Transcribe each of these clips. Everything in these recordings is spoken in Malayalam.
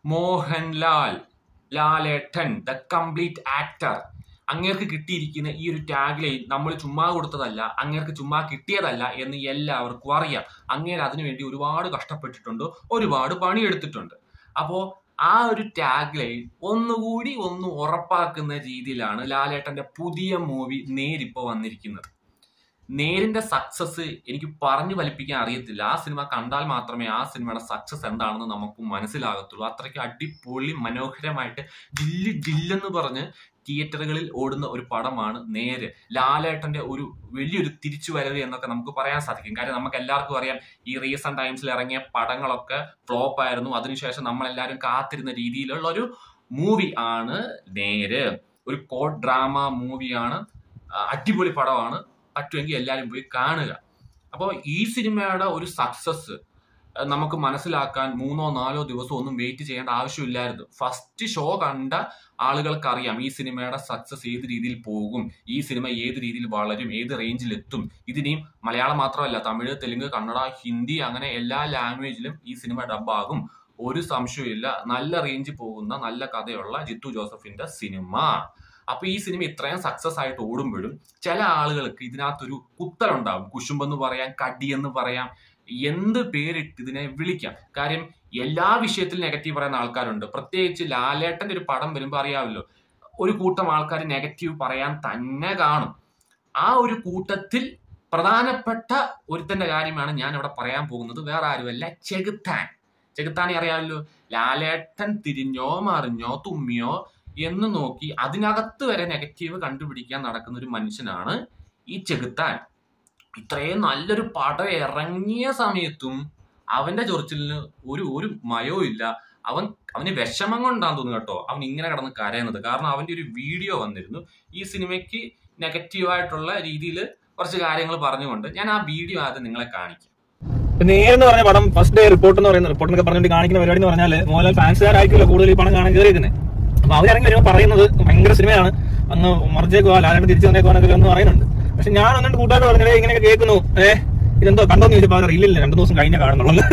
Mohanlal Lalettan the complete actor അങ്ങേർക്ക് കിട്ടിയിരിക്കുന്ന ഈ ഒരു ടാഗ് ലൈൻ നമ്മൾ ചുമ്മാ കൊടുത്തതല്ല അങ്ങേർക്ക് ചുമ്മാ കിട്ടിയതല്ല എന്ന് എല്ലാവർക്കും അറിയാം അങ്ങേര് അതിനുവേണ്ടി ഒരുപാട് കഷ്ടപ്പെട്ടിട്ടുണ്ട് ഒരുപാട് പണിയെടുത്തിട്ടുണ്ട് അപ്പോ ആ ഒരു ടാഗ് ലൈൻ ഒന്നുകൂടി ഒന്ന് ഉറപ്പാക്കുന്ന രീതിയിലാണ് ലാലേട്ടന്റെ പുതിയ മൂവി നേരിപ്പോ വന്നിരിക്കുന്നത് നേരിന്റെ സക്സസ് എനിക്ക് പറഞ്ഞു ഫലിപ്പിക്കാൻ അറിയത്തില്ല ആ സിനിമ കണ്ടാൽ മാത്രമേ ആ സിനിമയുടെ സക്സസ് എന്താണെന്ന് നമുക്ക് മനസ്സിലാകത്തുള്ളൂ അത്രയ്ക്ക് അടിപൊളി മനോഹരമായിട്ട് ജില്ല് ജില്ലെന്ന് പറഞ്ഞ് തിയേറ്ററുകളിൽ ഓടുന്ന ഒരു പടമാണ് നേര് ലാലേട്ടന്റെ ഒരു വലിയൊരു തിരിച്ചുവരവ് എന്നൊക്കെ നമുക്ക് പറയാൻ സാധിക്കും കാര്യം നമുക്ക് എല്ലാവർക്കും അറിയാം ഈ റീസെന്റ് ടൈംസിൽ ഇറങ്ങിയ പടങ്ങളൊക്കെ ഫ്ലോപ്പ് ആയിരുന്നു അതിനുശേഷം നമ്മൾ എല്ലാവരും കാത്തിരുന്ന രീതിയിലുള്ള ഒരു മൂവി ആണ് നേര് ഒരു കോഡ് ഡ്രാമ മൂവിയാണ് അടിപൊളി പടമാണ് പറ്റുമെങ്കിൽ എല്ലാവരും പോയി കാണുക അപ്പോൾ ഈ സിനിമയുടെ ഒരു സക്സസ് നമുക്ക് മനസ്സിലാക്കാൻ മൂന്നോ നാലോ ദിവസം ഒന്നും വെയിറ്റ് ചെയ്യേണ്ട ആവശ്യമില്ലായിരുന്നു ഫസ്റ്റ് ഷോ കണ്ട ആളുകൾക്കറിയാം ഈ സിനിമയുടെ സക്സസ് ഏത് രീതിയിൽ പോകും ഈ സിനിമ ഏത് രീതിയിൽ വളരും ഏത് റേഞ്ചിൽ എത്തും ഇതിനെയും മലയാളം മാത്രമല്ല തമിഴ് തെലുങ്ക് കന്നഡ ഹിന്ദി അങ്ങനെ എല്ലാ ലാംഗ്വേജിലും ഈ സിനിമ ഡബാകും ഒരു സംശയമില്ല നല്ല റേഞ്ച് പോകുന്ന നല്ല കഥയുള്ള ജിത്തു ജോസഫിന്റെ സിനിമ അപ്പൊ ഈ സിനിമ ഇത്രയും സക്സസ് ആയിട്ട് ഓടുമ്പോഴും ചില ആളുകൾക്ക് ഇതിനകത്തൊരു കുത്തലുണ്ടാവും കുശുമ്പെന്ന് പറയാം കടിയെന്ന് പറയാം എന്ത് പേരിട്ട് ഇതിനെ വിളിക്കാം കാര്യം എല്ലാ വിഷയത്തിലും നെഗറ്റീവ് പറയുന്ന ആൾക്കാരുണ്ട് പ്രത്യേകിച്ച് ലാലേട്ടന്റെ ഒരു പടം വരുമ്പോൾ അറിയാമല്ലോ ഒരു കൂട്ടം ആൾക്കാർ നെഗറ്റീവ് പറയാൻ തന്നെ കാണും ആ ഒരു കൂട്ടത്തിൽ പ്രധാനപ്പെട്ട ഒരുത്തന്റെ കാര്യമാണ് ഞാൻ ഇവിടെ പറയാൻ പോകുന്നത് വേറെ ആരുമല്ല ചെകുത്താൻ ചെകുത്താനെ അറിയാമല്ലോ ലാലേട്ടൻ തിരിഞ്ഞോ മറിഞ്ഞോ തുമ്മിയോ എന്ന് നോക്കി അതിനകത്ത് വരെ നെഗറ്റീവ് കണ്ടുപിടിക്കാൻ നടക്കുന്ന ഒരു മനുഷ്യനാണ് ഈ ചെകുത്താൻ ഇത്രയും നല്ലൊരു പടം ഇറങ്ങിയ സമയത്തും അവന്റെ ചൊറിച്ചിലിന് ഒരു ഒരു മയവും ഇല്ല അവൻ അവന് വിഷമം കൊണ്ടാന്ന് തോന്നുന്നു കേട്ടോ അവൻ ഇങ്ങനെ കിടന്ന് കരയുന്നത് കാരണം അവന്റെ ഒരു വീഡിയോ വന്നിരുന്നു ഈ സിനിമയ്ക്ക് നെഗറ്റീവായിട്ടുള്ള രീതിയിൽ കുറച്ച് കാര്യങ്ങൾ പറഞ്ഞുകൊണ്ട് ഞാൻ ആ വീഡിയോ ആദ്യം നിങ്ങളെ കാണിക്കാം നേരെന്ന് പറഞ്ഞ പടം ഫസ്റ്റ് ഡേ റിപ്പോർട്ട് എന്ന് പറയുന്ന റിപ്പോർട്ട് എന്നൊക്കെ പറഞ്ഞിട്ട് കാണിക്കുന്ന പരിപാടി എന്ന് പറഞ്ഞാൽ മോഹൻലാൽ ഫാൻസുകാരായിരിക്കില്ല കൂടുതൽ ഈ പണം കാണാൻ കയറിയിരിക്കുന്നത് അപ്പൊ അവരിറങ്ങി വരുമ്പോൾ പറയുന്നത് ഭയങ്കര സിനിമയാണ് അന്ന് മറിച്ചേക്കുവാ ലാലേട്ടൻ തിരിച്ചു വന്നേക്കുവാന്നൊക്കെ ഒന്ന് പറയുന്നുണ്ട് പക്ഷെ ഞാൻ എന്നിട്ട് കൂട്ടുകാരോട് പറഞ്ഞത് ഇങ്ങനെയൊക്കെ കേൾക്കുന്നു ഏഹ് ഇതെന്തോ കണ്ടോന്ന് ചോദിച്ചപ്പോൾ അവർ ഇല്ലില്ല രണ്ടു ദിവസം കഴിഞ്ഞ കാണുന്നുള്ളൂ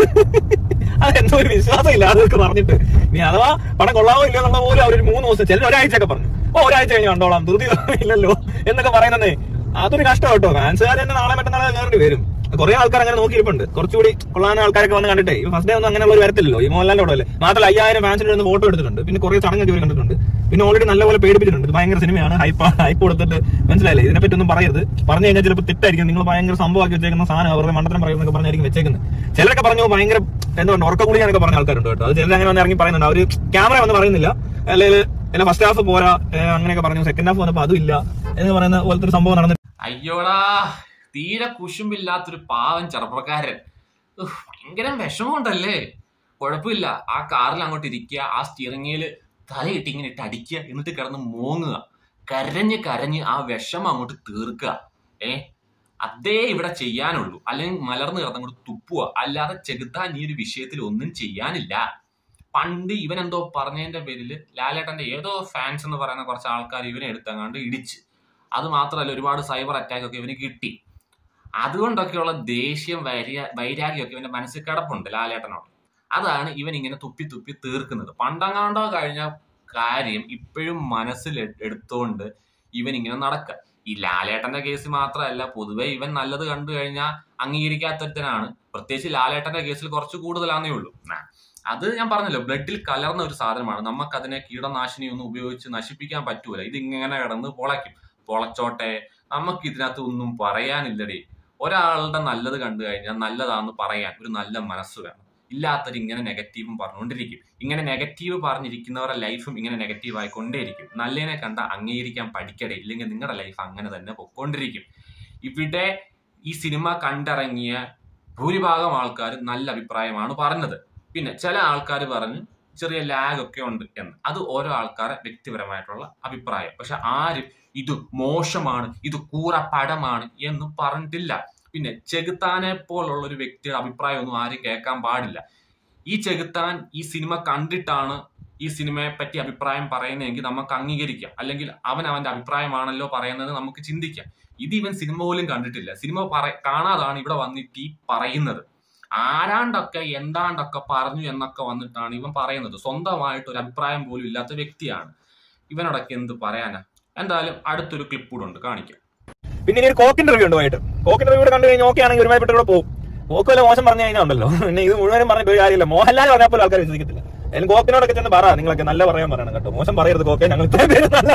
അതെന്തോ ഒരു വിശ്വാസം ഇല്ല അതൊക്കെ പറഞ്ഞിട്ട് ഇനി അഥവാ പണം കൊള്ളാവോ ഇല്ല എന്നുള്ള പോലും അവർ മൂന്ന് ദിവസം ചിലർ ഒരാഴ്ച ഒക്കെ പറഞ്ഞു ഓ ഒരാഴ്ച കഴിഞ്ഞ് കണ്ടോളാം ധൃതി ഇല്ലല്ലോ എന്നൊക്കെ പറയുന്നതേ അതൊരു കഷ്ടം കേട്ടോ ഫാൻസുകാർ തന്നെ നാളെ മറ്റന്നാളെ കയറേണ്ടി വരും കുറെ ആൾക്കാർ അങ്ങനെ നോക്കിയിരിപ്പുണ്ട് കുറച്ചുകൂടി കൊള്ളാൻ ആൾക്കാരൊക്കെ വന്ന് കണ്ടിട്ടേ ഈ ഫസ്റ്റ് ഡേ ഒന്നും അങ്ങനെയുള്ള ഒരു വരത്തില്ലല്ലോ ഈ മോഹൻലാലിന്റെ അവിടെ അല്ലേ മാത്രമല്ല അയ്യായിരം ഫാൻസിന്റെ ഒന്ന് ഫോട്ടോ എടുത്തിട്ടുണ്ട് പിന്നെ കുറെ ചടങ്ങൊക്കെ ഇവർ കണ്ടിട്ടുണ്ട് പിന്നെ ഓൾറെഡി നല്ലപോലെ പേടിപ്പിച്ചിട്ടുണ്ട് ഇത് ഭയങ്കര സിനിമയാണ് ഹൈപ്പ് ഹൈപ്പ് കൊടുത്തിട്ട് മനസ്സിലായില്ലേ ഇതിനെപ്പറ്റി ഒന്നും പറയരുത് പറഞ്ഞു കഴിഞ്ഞാൽ ചിലപ്പോൾ തെറ്റായിരിക്കും നിങ്ങൾ ഭയങ്കര സംഭവമാക്കി വെച്ചേക്കുന്ന സാധനം അവരുടെ മണ്ടത്തരം പറയുന്നൊക്കെ പറഞ്ഞായിരിക്കും വെച്ചേക്കുന്നത് ചിലരൊക്കെ പറഞ്ഞു ഭയങ്കര എന്തുകൊണ്ട് ഉറക്ക കുളിയാനൊക്കെ പറഞ്ഞ ആൾക്കാരുണ്ട് കേട്ടോ അത് ചിലർ അങ്ങനെ വന്ന് ഇറങ്ങി പറയുന്നുണ്ട് അവര് ക്യാമറ വന്ന് പറയുന്നില്ല അല്ലെങ്കിൽ എന്നെ ഫസ്റ്റ് ഹാഫ് പോരാ ഏ, അങ്ങനെയൊക്കെ പറഞ്ഞു സെക്കൻഡ് ഹാഫ് വന്നപ്പോൾ അതുമില്ല എന്ന് പറയുന്ന പോലത്തെ ഒരു സംഭവം നടന്നു അയ്യോടാ തീരെ കുശുമ്പില്ലാത്തൊരു പാവൻ ചെറുപ്പക്കാരൻ ഉഫ്, ഭയങ്കര വിഷമമുണ്ടല്ലേ കുഴപ്പമില്ല ആ കാറിൽ അങ്ങോട്ട് ഇരിക്കുക ആ സ്റ്റിയറിംഗിൽ തലയിട്ട് ഇങ്ങനെ ഇട്ട് അടിക്കുക എന്നിട്ട് കിടന്ന് മോങ്ങുക കരഞ്ഞ് കരഞ്ഞ് ആ വിഷമം അങ്ങോട്ട് തീർക്കുക ഏ അതേ ഇവിടെ ചെയ്യാനുള്ളൂ അല്ലെങ്കിൽ മലർന്ന് കിടന്ന് അങ്ങോട്ട് തുപ്പുക അല്ലാതെ ചെകുത്താൻ ഈ ഒരു വിഷയത്തിൽ ഒന്നും ചെയ്യാനില്ല പണ്ട് ഇവൻ എന്തോ പറഞ്ഞതിന്റെ പേരിൽ ലാലേട്ടന്റെ ഏതോ ഫാൻസ് എന്ന് പറയുന്ന കുറച്ച് ആൾക്കാർ ഇവനെ എടുത്തങ്ങാണ്ട് ഇടിച്ച് അത് മാത്രമല്ല ഒരുപാട് സൈബർ അറ്റാക്ക് ഒക്കെ ഇവന് കിട്ടി അതുകൊണ്ടൊക്കെയുള്ള ദേഷ്യം വൈര വൈരാഗ്യമൊക്കെ ഇവന്റെ മനസ്സിൽ കിടപ്പുണ്ട് ലാലേട്ടനോട് അതാണ് ഇവൻ ഇങ്ങനെ തുപ്പി തുപ്പി തീർക്കുന്നത് പണ്ടങ്ങാണ്ടോ കഴിഞ്ഞ കാര്യം ഇപ്പോഴും മനസ്സിൽ എട് എടുത്തുകൊണ്ട് ഇവൻ ഇങ്ങനെ നടക്കുക ഈ ലാലേട്ടന്റെ കേസ് മാത്രമല്ല പൊതുവെ ഇവൻ നല്ലത് കണ്ടു കഴിഞ്ഞാൽ അംഗീകരിക്കാത്തൊരുത്തനാണ് പ്രത്യേകിച്ച് ലാലേട്ടന്റെ കേസിൽ കുറച്ച് കൂടുതലാന്നേ ഉള്ളൂ ആ, അത് ഞാൻ പറഞ്ഞല്ലോ ബ്ലഡിൽ കലർന്ന ഒരു സാധനമാണ് നമുക്ക് അതിനെ കീടനാശിനി ഒന്നും ഉപയോഗിച്ച് നശിപ്പിക്കാൻ പറ്റൂല ഇത് ഇങ്ങനെ കിടന്ന് പൊളയ്ക്കും പൊളച്ചോട്ടെ നമുക്ക് ഇതിനകത്ത് ഒന്നും പറയാനില്ലടേ ഒരാളുടെ നല്ലത് കണ്ടു കഴിഞ്ഞാൽ നല്ലതാന്ന് പറയാൻ ഒരു നല്ല മനസ്സ് വേണം ഇല്ലാത്തവർ ഇങ്ങനെ നെഗറ്റീവും പറഞ്ഞുകൊണ്ടിരിക്കും ഇങ്ങനെ നെഗറ്റീവ് പറഞ്ഞിരിക്കുന്നവരുടെ ലൈഫും ഇങ്ങനെ നെഗറ്റീവ് ആയിക്കൊണ്ടേയിരിക്കും നല്ലതിനെ കണ്ട അംഗീകരിക്കാൻ പഠിക്കടേ ഇല്ലെങ്കിൽ നിങ്ങളുടെ ലൈഫ് അങ്ങനെ തന്നെ പൊക്കോണ്ടിരിക്കും ഇവിടെ ഈ സിനിമ കണ്ടിറങ്ങിയ ഭൂരിഭാഗം ആൾക്കാർ നല്ല അഭിപ്രായമാണ് പറഞ്ഞത് പിന്നെ ചില ആൾക്കാർ പറഞ്ഞു ചെറിയ ലാഗ് ഒക്കെ ഉണ്ട് എന്ന് അത് ഓരോ ആൾക്കാരെ വ്യക്തിപരമായിട്ടുള്ള അഭിപ്രായം പക്ഷെ ആരും ഇത് മോശമാണ് ഇത് കൂറ പടമാണ് എന്ന് പറഞ്ഞിട്ടില്ല പിന്നെ ചെകുത്താനെ പോലുള്ള ഒരു വ്യക്തിയുടെ അഭിപ്രായമൊന്നും ആരും കേൾക്കാൻ പാടില്ല ഈ ചെകുത്താൻ ഈ സിനിമ കണ്ടിട്ടാണ് ഈ സിനിമയെ പറ്റി അഭിപ്രായം പറയുന്നതെങ്കിൽ നമുക്ക് അംഗീകരിക്കാം അല്ലെങ്കിൽ അവൻ അവന്റെ അഭിപ്രായമാണല്ലോ പറയുന്നത് നമുക്ക് ചിന്തിക്കാം ഇത് ഇവൻ സിനിമ പോലും കണ്ടിട്ടില്ല സിനിമ പറ കാണാതാണ് ഇവിടെ വന്നിട്ട് ഈ പറയുന്നത് ആരാണ്ടൊക്കെ എന്താണ്ടൊക്കെ പറഞ്ഞു എന്നൊക്കെ വന്നിട്ടാണ് ഇവൻ പറയുന്നത് സ്വന്തമായിട്ട് ഒരു അഭിപ്രായം പോലും ഇല്ലാത്ത വ്യക്തിയാണ് ഇവനോടൊക്കെ എന്ത് പറയാനാ എന്തായാലും അടുത്തൊരു ക്ലിപ്പ് കൂടെ ഉണ്ട് കാണിക്കാം പിന്നെ ഇനി ഒരു കോക്കിന്റെ റിവ്യൂ ഉണ്ട് വൈകിട്ട് കോക്കിന്റെ റിവ്യൂ കൂടെ കണ്ടു കഴിഞ്ഞാൽ ഓക്കെ ആണെങ്കിൽ ഒരുമാതിരി കൂടെ പോകും കോക്ക് വല്ല മോശം പറഞ്ഞു കഴിഞ്ഞാൽ ഉണ്ടല്ലോ പിന്നെ ഇത് മുഴുവനും പറഞ്ഞ ഒരു കാര്യമില്ല മോഹൻലാൽ പറഞ്ഞാൽ പോലും ആൾക്കാർ വിശ്വസിക്കത്തില്ല അതിന് കോക്കിനോടൊക്കെ ചെന്ന് പറ നിങ്ങളൊക്കെ നല്ല പറയാൻ പറയണം കേട്ടോ മോശം പറയരുത് കോക്കെ ഞങ്ങൾ ഇത്രയും പേര് നല്ല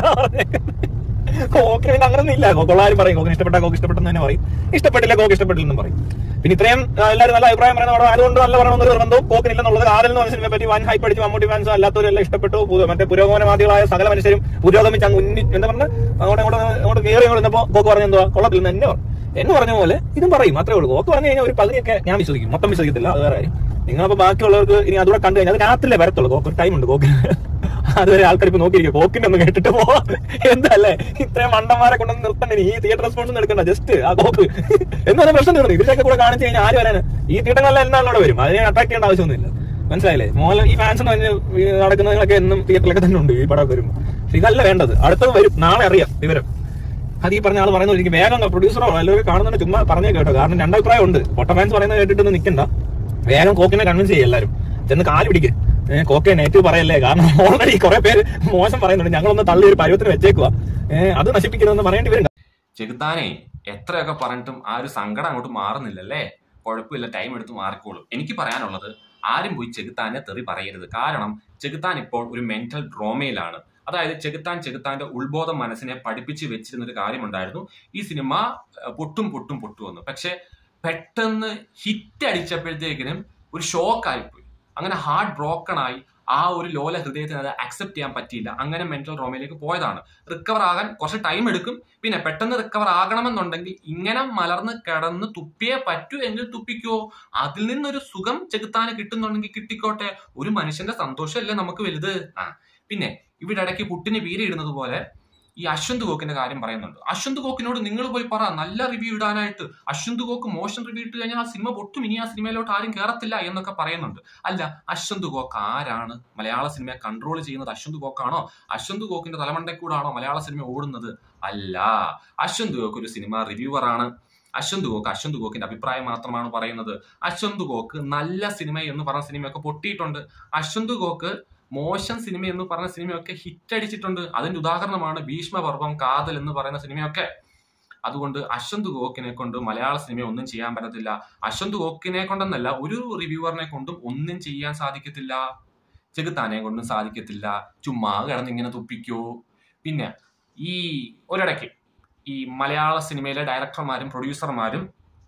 കോക്കിന് പിന്നെ അങ്ങനൊന്നും ഇല്ല കോക്കൊള്ളാരും പറയും കോക്കിന് ഇഷ്ടപ്പെട്ട കോക്ക് ഇഷ്ടപ്പെട്ടെന്ന് തന്നെ പറയും ഇഷ്ടപ്പെട്ടില്ല കോക്ക് ഇഷ്ടപ്പെട്ടില്ലെന്നും പറയും പിന്നെ ഇത്രയും ആ, എല്ലാവരും നല്ല അഭിപ്രായം പറയുന്ന അവിടെ ആയതുകൊണ്ട് നല്ല പറയണമെന്നൊരു നിർബന്ധവും കോക്കിനില്ലെന്നുള്ളത് ആരിൽ എന്ന് പറഞ്ഞ സിനിമയെ പറ്റി വൻ ഹൈപ്പ് അടിച്ച് മമ്മൂട്ടി ഫാൻസും അല്ലാത്തവരെല്ലാം ഇഷ്ടപ്പെട്ടു പു- മറ്റേ പുരോഗമനവാദികളായ സകല മനുഷ്യരും പുരോഗമിച്ച് അങ്ങ് ഉന്നി എന്താ പറഞ്ഞ അങ്ങോട്ട് അങ്ങോട്ട് അങ്ങോട്ട് കയറി അങ്ങോട്ട് കോക്ക് പറഞ്ഞു എന്തുവാ കൊള്ളത്തില്ലെന്ന് എന്നെ പറഞ്ഞു എന്ന് പറഞ്ഞ പോലെ ഇതും പറയും അത്രേ ഉള്ളൂ കോക്ക് പറഞ്ഞു കഴിഞ്ഞാൽ ഒരു പകുതിയൊക്കെ ഞാൻ വിശ്വസിക്കും മൊത്തം വിശ്വസിക്കത്തില്ല അത് വേറെ കാര്യം നിങ്ങളപ്പോ ബാക്കിയുള്ളവർക്ക് ഇനി അതുകൂടെ കണ്ടു കഴിഞ്ഞാൽ അത് രാത്രിയിലേ വരത്തുള്ളൂ കോക്ക് ഒരു ടൈം ഉണ്ട് കോക്ക് അതുവരെ ആൾക്കാർ ഇപ്പൊ നോക്കിയിരിക്കും കോക്കിന്റെ ഒന്ന് കേട്ടിട്ട് പോവാ എന്തല്ലേ ഇത്രയും മണ്ടന്മാരെ കൊണ്ടൊന്ന് നിർത്തണ്ട ഇനി ഈ തിയേറ്റർ റെസ്പോൺസ് ഒന്നും എടുക്കണ്ട ജസ്റ്റ് ആ കോക്ക് എന്ന് പറഞ്ഞ പ്രശ്നം തീർന്നു ഇതിന്റെയൊക്കെ കൂടെ കാണിച്ചു കഴിഞ്ഞാൽ ആര് വരാന് ഈ തിയേറ്ററിലെല്ലാം എന്നാളോടെ വരും അതിനെ അട്രാക്ട് ചെയ്യേണ്ട ആവശ്യമൊന്നുമില്ല മനസ്സിലായില്ലേ മോഹൻ ഈ ഫാൻസ് നടക്കുന്നതൊക്കെ എന്നും തിയേറ്ററിലൊക്കെ തന്നെ ഉണ്ട് ഈ പടമൊക്കെ വരുമ്പോൾ പക്ഷെ ഇതല്ല വേണ്ടത് അടുത്തത് വരും നാളെ അറിയാം വിവരം അത് ഈ പറഞ്ഞ ആൾ പറയുന്നത് എനിക്ക് വേഗം പ്രൊഡ്യൂസറോ എല്ലാവരും കാണുന്നുണ്ട് ചുമ്മാ പറഞ്ഞേ കേട്ടോ കാരണം രണ്ടഭിപ്രായം ഉണ്ട് പൊട്ട ഫാൻസ് പറയുന്നത് കേട്ടിട്ടൊന്നും നിൽക്കണ്ട വേഗം കോക്കിനെ കൺവിൻസ് ചെയ്യും എല്ലാവരും ചെന്ന് കാല് പിടിക്ക് ഏഹ് കോക്കെ നെറ്റ് പറയല്ലേ കാരണം ഓൾറെഡി കുറെ പേര് മോശം പറയുന്നുണ്ട് ഞങ്ങളൊന്ന് തള്ളി ഒരു പരുവത്തിന് വെച്ചേക്കുക ഏഹ് അത് നശിപ്പിക്കണമെന്ന് പറയേണ്ടി വരും ചെകുത്താനെ എത്രയൊക്കെ പറഞ്ഞിട്ടും ആ ഒരു സങ്കടം അങ്ങോട്ട് മാറുന്നില്ലല്ലേ കുഴപ്പമില്ല ടൈം എടുത്ത് മാറിക്കോളും എനിക്ക് പറയാനുള്ളത് ആരും പോയി ചെകുത്താനെ തെറി പറയരുത് കാരണം ചെകുത്താൻ ഇപ്പോൾ ഒരു മെന്റൽ ഡ്രോമയിലാണ് അതായത് ചെകുത്താൻ ചെകുത്താന്റെ ഉത്ബോധം മനസ്സിനെ പഠിപ്പിച്ച് വെച്ചിരുന്ന ഒരു കാര്യമുണ്ടായിരുന്നു ഈ സിനിമ അഹ്, പൊട്ടും പൊട്ടും പൊട്ടുമെന്ന് പക്ഷെ പെട്ടെന്ന് ഹിറ്റ് അടിച്ചപ്പോഴത്തേക്കിനും ഒരു ഷോക്കായിപ്പോയി അങ്ങനെ ഹാർട്ട് ബ്രോക്കൺ ആയി ആ ഒരു ലോല ഹൃദയത്തിന് അത് അക്സെപ്റ്റ് ചെയ്യാൻ പറ്റിയില്ല അങ്ങനെ മെന്റൽ ഡ്രോമയിലേക്ക് പോയതാണ് റിക്കവർ ആകാൻ കുറച്ച് ടൈം എടുക്കും പിന്നെ പെട്ടെന്ന് റിക്കവർ ആകണമെന്നുണ്ടെങ്കിൽ ഇങ്ങനെ മലർന്ന് കിടന്ന് തുപ്പിയേ പറ്റൂ എങ്കിൽ തുപ്പിക്കോ അതിൽ നിന്നൊരു സുഖം ചെകുത്താന് കിട്ടുന്നുണ്ടെങ്കിൽ കിട്ടിക്കോട്ടെ ഒരു മനുഷ്യന്റെ സന്തോഷമല്ലേ നമുക്ക് വലുത് ആ പിന്നെ ഇവിടെ ഇടയ്ക്ക് പുട്ടിന് വീരയിടുന്നത് പോലെ ഈ അശ്വന്ത് ഗോക്കിന്റെ കാര്യം പറയുന്നുണ്ട് അശ്വന്ത് ഗോക്കിനോട് നിങ്ങൾ പോയി പറ നല്ല റിവ്യൂ ഇടാനായിട്ട് അശ്വന്ത് ഗോക്ക് മോശം റിവ്യൂ ഇട്ട് കഴിഞ്ഞാൽ ആ സിനിമ പൊട്ടും ഇനി ആ സിനിമയിലോട്ട് ആരും കയറത്തില്ല എന്നൊക്കെ പറയുന്നുണ്ട് അല്ല അശ്വന്ത് ഗോക്ക് ആരാണ് മലയാള സിനിമയെ കൺട്രോൾ ചെയ്യുന്നത് അശ്വന്ത് ഗോക്കാണോ അശ്വന്ത് ഗോക്കിന്റെ തലമണ്ടക്കൂടാണോ മലയാള സിനിമ ഓടുന്നത് അല്ല അശ്വന്ത് ഗോക്ക് ഒരു സിനിമ റിവ്യൂവർ ആണ് അശ്വന്ത് ഗോക്ക് അശ്വന്ത് ഗോക്കിന്റെ അഭിപ്രായം മാത്രമാണ് പറയുന്നത് അശ്വന്ത് ഗോക്ക് നല്ല സിനിമ എന്ന് പറഞ്ഞ സിനിമയൊക്കെ പൊട്ടിയിട്ടുണ്ട് അശ്വന്ത് ഗോക്ക് മോശം സിനിമ എന്ന് പറഞ്ഞ സിനിമയൊക്കെ ഹിറ്റ് അടിച്ചിട്ടുണ്ട് അതിന്റെ ഉദാഹരണമാണ് ഭീഷ്മപർവം കാതൽ എന്ന് പറയുന്ന സിനിമയൊക്കെ അതുകൊണ്ട് അശ്വന്ത് ഗോക്കിനെ കൊണ്ട് മലയാള സിനിമ ഒന്നും ചെയ്യാൻ പറ്റത്തില്ല അശ്വന്ത് ഗോക്കിനെ കൊണ്ടെന്നല്ല ഒരു റിവ്യൂവറിനെ കൊണ്ടും ഒന്നും ചെയ്യാൻ സാധിക്കത്തില്ല ചെകുത്താനെ കൊണ്ടും സാധിക്കത്തില്ല ചുമ്മാ കിടന്ന് ഇങ്ങനെ തുപ്പിക്കോ പിന്നെ ഈ ഒരിടയ്ക്ക് ഈ മലയാള സിനിമയിലെ ഡയറക്ടർമാരും പ്രൊഡ്യൂസർമാരും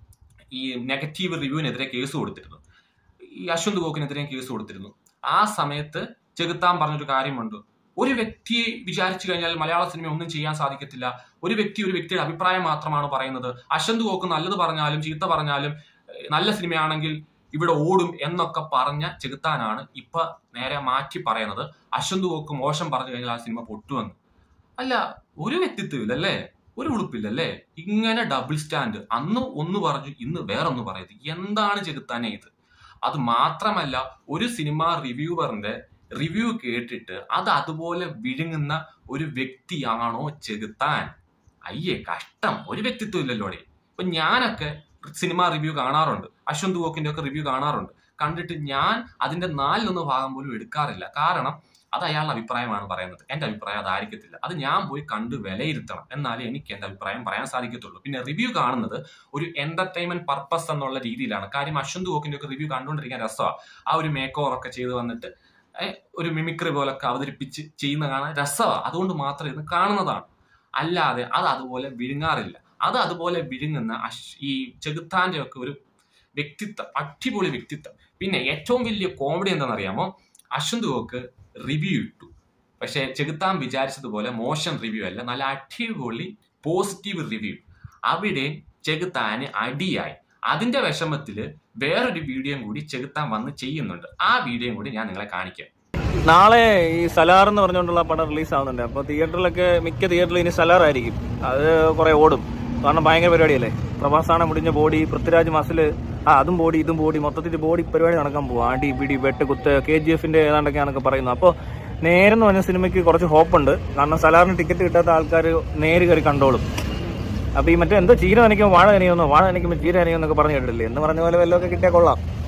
ഈ നെഗറ്റീവ് റിവ്യൂവിനെതിരെ കേസ് കൊടുത്തിരുന്നു ഈ അശ്വന്ത് ഗോക്കിനെതിരെ കേസ് കൊടുത്തിരുന്നു ആ സമയത്ത് ചെകുത്താൻ പറഞ്ഞൊരു കാര്യമുണ്ട് ഒരു വ്യക്തിയെ വിചാരിച്ചു കഴിഞ്ഞാൽ മലയാള സിനിമ ഒന്നും ചെയ്യാൻ സാധിക്കത്തില്ല ഒരു വ്യക്തി ഒരു വ്യക്തിയുടെ അഭിപ്രായം മാത്രമാണ് പറയുന്നത് അശ്വന്ത് ഗോക്ക് നല്ലത് പറഞ്ഞാലും ചീത്ത പറഞ്ഞാലും ഏഹ്, നല്ല സിനിമയാണെങ്കിൽ ഇവിടെ ഓടും എന്നൊക്കെ പറഞ്ഞ ചെകുത്താനാണ് ഇപ്പൊ നേരെ മാറ്റി പറയുന്നത് അശ്വന്ത് ഗോക്ക് മോശം പറഞ്ഞു കഴിഞ്ഞാൽ ആ സിനിമ പൊട്ടുമെന്ന് അല്ല ഒരു വ്യക്തിത്വം ഇല്ലല്ലേ ഒരു ഉളുപ്പില്ലല്ലേ ഇങ്ങനെ ഡബിൾ സ്റ്റാൻഡ് അന്ന് ഒന്ന് പറഞ്ഞു ഇന്ന് വേറൊന്ന് പറയുന്നത് എന്താണ് ചെകുത്താനെ ഇത് അത് മാത്രമല്ല ഒരു സിനിമ റിവ്യൂവറിന്റെ റിവ്യൂ കേട്ടിട്ട് അത് അതുപോലെ വിഴുങ്ങുന്ന ഒരു വ്യക്തിയാണോ ചെകുത്താൻ അയ്യേ കഷ്ടം ഒരു വ്യക്തിത്വം ഇല്ലല്ലോടെ ഇപ്പൊ ഞാനൊക്കെ സിനിമ റിവ്യൂ കാണാറുണ്ട് അശ്വന്ത് ഗോക്കിന്റെ ഒക്കെ റിവ്യൂ കാണാറുണ്ട് കണ്ടിട്ട് ഞാൻ അതിന്റെ നാലിലൊന്ന് ഭാഗം പോലും എടുക്കാറില്ല കാരണം അത് അയാളുടെ അഭിപ്രായമാണ് പറയുന്നത് എന്റെ അഭിപ്രായം അതായിരിക്കത്തില്ല അത് ഞാൻ പോയി കണ്ട് വിലയിരുത്തണം എന്നാലേ എനിക്ക് എന്റെ അഭിപ്രായം പറയാൻ സാധിക്കത്തുള്ളൂ പിന്നെ റിവ്യൂ കാണുന്നത് ഒരു എന്റർടൈൻമെന്റ് പർപ്പസ് എന്നുള്ള രീതിയിലാണ് കാര്യം അശ്വന്ത് ഗോക്കിന്റെ ഒക്കെ റിവ്യൂ കണ്ടുകൊണ്ടിരിക്കാൻ രസമാണ് ആ ഒരു മേക്ക് ഓവർ ഒക്കെ ചെയ്ത് വന്നിട്ട് ഏ, ഒരു മിമിക്രി പോലൊക്കെ അവതരിപ്പിച്ച് ചെയ്യുന്ന കാണാൻ രസമാണ് അതുകൊണ്ട് മാത്രം ഇത് കാണുന്നതാണ് അല്ലാതെ അത് അതുപോലെ വിഴുങ്ങാറില്ല അത് അതുപോലെ വിഴുങ്ങുന്ന അശ്- ഈ ചെകുത്താന്റെ ഒക്കെ ഒരു വ്യക്തിത്വം അടിപൊളി വ്യക്തിത്വം പിന്നെ ഏറ്റവും വലിയ കോമഡി എന്താണെന്നറിയാമോ അശ്വന്ത് ഗോക്ക് റിവ്യൂ ഇട്ടു പക്ഷെ ചെകുത്താൻ വിചാരിച്ചതുപോലെ മോശം റിവ്യൂ അല്ല നല്ല അടിപൊളി പോസിറ്റീവ് റിവ്യൂ അവിടെ ചെകുത്താന് അടിയായി അതിന്റെ വിഷമത്തില് വേറൊരു വീഡിയോയും കൂടി ചെകുത്താൻ വന്ന് ചെയ്യുന്നുണ്ട് ആ വീഡിയോയും കൂടി ഞാൻ നിങ്ങളെ കാണിക്കാം നാളെ ഈ സലാർ എന്ന് പറഞ്ഞുകൊണ്ടുള്ള പടം റിലീസ് ആവുന്നുണ്ട് അപ്പോൾ തിയേറ്ററിലൊക്കെ മിക്ക തിയേറ്ററിൽ ഇനി സലാർ ആയിരിക്കും അത് കുറെ ഓടും കാരണം ഭയങ്കര പരിപാടിയല്ലേ പ്രഭാസാണ് മുടിഞ്ഞ ബോഡി പൃഥ്വിരാജ് മസിൽ ആ അതും ബോഡി ഇതും ബോഡി മൊത്തത്തിൽ ബോഡി പരിപാടി നടക്കാൻ പോകും അടി പിടി വെട്ട് കുത്ത് കെ ജി എഫിന്റെ ഏതാണ്ടൊക്കെയാണൊക്കെ പറയുന്നത് അപ്പോൾ നേരെന്ന് പറഞ്ഞ സിനിമയ്ക്ക് കുറച്ച് ഹോപ്പുണ്ട് കാരണം സലാറിന് ടിക്കറ്റ് കിട്ടാത്ത ആൾക്കാർ നേര് കയറി കണ്ടോളും അപ്പൊ ഈ മറ്റേ എന്തോ ചീര നനയ്ക്കുമ്പോൾ വാഴ നനയുമെന്നോ വാഴ നനയ്ക്കുമ്പോൾ ചീര നനയുമെന്നൊക്കെ പറഞ്ഞു കേട്ടില്ലേ എന്ന് പറഞ്ഞ പോലെ വല്ലതൊക്കെ കിട്ടിയാൽ കൊള്ളാം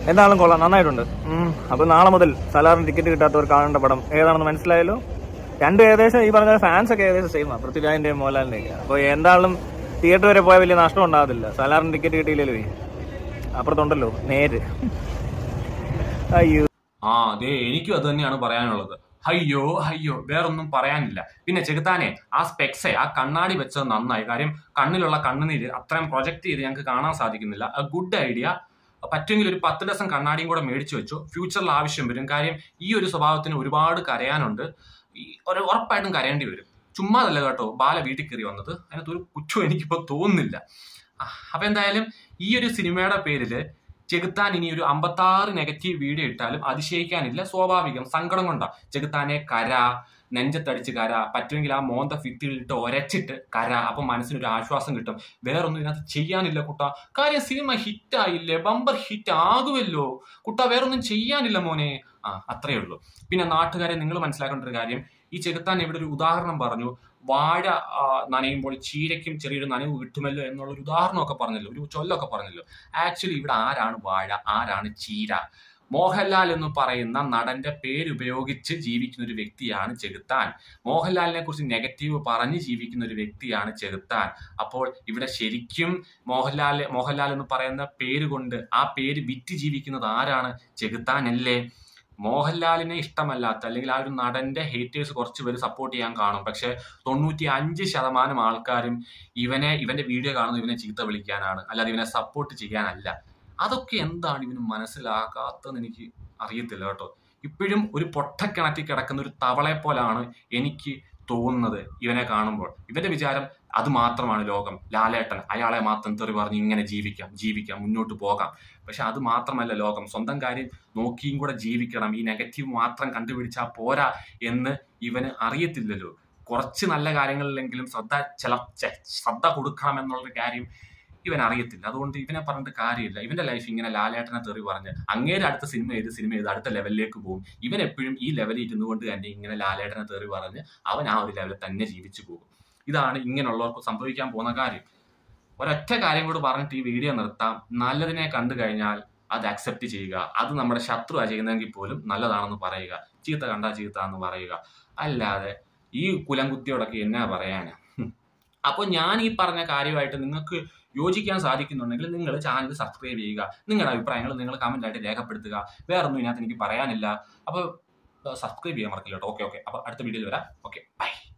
എന്താണെങ്കിലും കൊള്ളാം നന്നായിട്ടുണ്ട് ഉം. അപ്പൊ നാളെ മുതൽ സലാറിന് ടിക്കറ്റ് കിട്ടാത്തവർ കാണേണ്ട പടം ഏതാണെന്ന് മനസ്സിലായല്ലോ രണ്ടും ഏകദേശം ഈ പറഞ്ഞ ഫാൻസ് ഒക്കെ ഏകദേശം സെയിമാണ് പൃഥ്വിരാജിന്റെയും മോഹൻലാലിന്റെയും അപ്പോൾ എന്താണെങ്കിലും തിയേറ്റർ വരെ പോയാൽ വലിയ നഷ്ടം ഉണ്ടാകത്തില്ല സലാറിന് ടിക്കറ്റ് കിട്ടിയില്ലല്ലോ അപ്പുറത്തുണ്ടല്ലോ നേര് അയ്യോ ആ അതെ എനിക്കും അത് തന്നെയാണ് പറയാനുള്ളത് അയ്യോ അയ്യോ വേറൊന്നും പറയാനില്ല പിന്നെ ചെകുത്താനെ ആ സ്പെക്സെ ആ കണ്ണാടി വെച്ചത് നന്നായി കാര്യം കണ്ണിലുള്ള കണ്ണുനീര് അത്രയും പ്രൊജക്ട് ചെയ്ത് ഞങ്ങൾക്ക് കാണാൻ സാധിക്കുന്നില്ല ഗുഡ് ഐഡിയ പറ്റുമെങ്കിൽ ഒരു പത്ത് ഡസൻ കണ്ണാടിയും കൂടെ മേടിച്ചു വെച്ചു ഫ്യൂച്ചറിൽ ആവശ്യം വരും കാര്യം ഈ ഒരു സ്വഭാവത്തിന് ഒരുപാട് കരയാനുണ്ട് ഈ ഒരു ഉറപ്പായിട്ടും കരയേണ്ടി വരും ചുമ്മാതല്ല കേട്ടോ ബാല വീട്ടിൽ കയറി വന്നത് അതിനകത്ത് ഒരു കുറ്റവും എനിക്കിപ്പോൾ തോന്നുന്നില്ല ആ, അപ്പൊ എന്തായാലും ഈ ഒരു സിനിമയുടെ പേരിൽ ചെകുത്താൻ ഇനി ഒരു അമ്പത്താറ് നെഗറ്റീവ് വീഡിയോ ഇട്ടാലും അതിശയിക്കാനില്ല സ്വാഭാവികം സങ്കടം കൊണ്ടാ ചെകുത്താനെ കര നെഞ്ചത്തടിച്ച് കര പറ്റുമെങ്കിൽ ആ മോന്ത ഫിത്തിലിട്ട് ഒരച്ചിട്ട് കര അപ്പൊ മനസ്സിനൊരു ആശ്വാസം കിട്ടും വേറൊന്നും ഇതിനകത്ത് ചെയ്യാനില്ല കുട്ട കാര്യം സിനിമ ഹിറ്റായില്ലേ ബമ്പർ ഹിറ്റ് ആകുമല്ലോ കുട്ട വേറൊന്നും ചെയ്യാനില്ല മോനെ ആ അത്രയേ ഉള്ളൂ പിന്നെ നാട്ടുകാരെ നിങ്ങൾ മനസ്സിലാക്കേണ്ട ഒരു കാര്യം ഈ ചെകുത്താൻ ഇവിടെ ഒരു ഉദാഹരണം പറഞ്ഞു വാഴ ആ, നനയുമ്പോൾ ചീരയ്ക്കും ചെറിയൊരു നനവ് കിട്ടുമല്ലോ എന്നുള്ള ഒരു ഉദാഹരണമൊക്കെ പറഞ്ഞല്ലോ ഒരു ചൊല്ലൊക്കെ പറഞ്ഞല്ലോ ആക്ച്വലി ഇവിടെ ആരാണ് വാഴ ആരാണ് ചീര മോഹൻലാൽ എന്ന് പറയുന്ന നടന്റെ പേരുപയോഗിച്ച് ജീവിക്കുന്ന ഒരു വ്യക്തിയാണ് ചെകുത്താൻ മോഹൻലാലിനെ കുറിച്ച് നെഗറ്റീവ് പറഞ്ഞ് ജീവിക്കുന്ന ഒരു വ്യക്തിയാണ് ചെകുത്താൻ അപ്പോൾ ഇവിടെ ശരിക്കും മോഹൻലാൽ മോഹൻലാൽ എന്ന് പറയുന്ന പേര് കൊണ്ട് ആ പേര് വിറ്റ് ജീവിക്കുന്നത് ആരാണ് ചെകുത്താനല്ലേ മോഹൻലാലിനെ ഇഷ്ടമല്ലാത്ത അല്ലെങ്കിൽ ആ ഒരു നടന്റെ ഹേറ്റേഴ്സ് കുറച്ച് പേര് സപ്പോർട്ട് ചെയ്യാൻ കാണും പക്ഷെ തൊണ്ണൂറ്റി അഞ്ച് ശതമാനം ആൾക്കാരും ഇവനെ ഇവന്റെ വീഡിയോ കാണുന്നത് ഇവനെ ചീത്ത വിളിക്കാനാണ് അല്ലാതെ ഇവനെ സപ്പോർട്ട് ചെയ്യാനല്ല അതൊക്കെ എന്താണ് ഇവന് മനസ്സിലാക്കാത്തതെന്ന് എനിക്ക് അറിയത്തില്ല കേട്ടോ ഇപ്പോഴും ഒരു പൊട്ടക്കിണറ്റിൽ കിടക്കുന്ന ഒരു തവളെ പോലാണ് എനിക്ക് തോന്നുന്നത് ഇവനെ കാണുമ്പോൾ ഇവന്റെ വിചാരം അത് മാത്രമാണ് ലോകം ലാലേട്ടൻ അയാളെ മാത്രം തെറി പറഞ്ഞ് ഇങ്ങനെ ജീവിക്കാം ജീവിക്കാം മുന്നോട്ട് പോകാം പക്ഷെ അത് മാത്രമല്ല ലോകം സ്വന്തം കാര്യം നോക്കിയും കൂടെ ജീവിക്കണം ഈ നെഗറ്റീവ് മാത്രം കണ്ടുപിടിച്ചാൽ പോരാ എന്ന് ഇവന് അറിയത്തില്ലല്ലോ കുറച്ച് നല്ല കാര്യങ്ങളിലെങ്കിലും ശ്രദ്ധ ചില ചെ- ശ്രദ്ധ കൊടുക്കണം എന്നുള്ളൊരു കാര്യം ഇവൻ അറിയത്തില്ല അതുകൊണ്ട് ഇവനെ പറഞ്ഞിട്ട് കാര്യമില്ല ഇവന്റെ ലൈഫ് ഇങ്ങനെ ലാലേട്ടനെ തെറി പറഞ്ഞ് അങ്ങേരെ അടുത്ത സിനിമ ചെയ്ത് സിനിമ ചെയ്ത് അടുത്ത ലെവലിലേക്ക് പോകും ഇവൻ എപ്പോഴും ഈ ലെവലിൽ ഇരുന്നു കൊണ്ട് തന്നെ ഇങ്ങനെ ലാലേട്ടനെ തെറി പറഞ്ഞ് അവൻ ആ ഒരു ലെവലിൽ തന്നെ ജീവിച്ചു പോകും ഇതാണ് ഇങ്ങനെയുള്ളവർക്ക് സംഭവിക്കാൻ പോകുന്ന കാര്യം ഒരൊറ്റ കാര്യം കൂടി പറഞ്ഞിട്ട് ഈ വീഡിയോ നിർത്താം നല്ലതിനെ കണ്ടു കഴിഞ്ഞാൽ അത് അക്സെപ്റ്റ് ചെയ്യുക അത് നമ്മുടെ ശത്രുവാ ചെയ്യുന്നതെങ്കിൽ പോലും നല്ലതാണെന്ന് പറയുക ചീത്ത കണ്ടാ ചീത്ത എന്ന് പറയുക അല്ലാതെ ഈ കുലംകുത്തിയോടൊക്കെ എന്നാ പറയാനാ അപ്പോൾ ഞാൻ ഈ പറഞ്ഞ കാര്യമായിട്ട് നിങ്ങൾക്ക് യോജിക്കാൻ സാധിക്കുന്നുണ്ടെങ്കിൽ നിങ്ങൾ ചാനൽ സബ്സ്ക്രൈബ് ചെയ്യുക നിങ്ങളുടെ അഭിപ്രായങ്ങൾ നിങ്ങൾ കമന്റ് ആയിട്ട് രേഖപ്പെടുത്തുക വേറൊന്നും ഇതിനകത്ത് എനിക്ക് പറയാനില്ല അപ്പോൾ സബ്സ്ക്രൈബ് ചെയ്യാൻ മറക്കില്ല കേട്ടോ ഓക്കെ ഓക്കെ അപ്പോൾ അടുത്ത വീഡിയോയിൽ വരാം ഓക്കെ ബൈ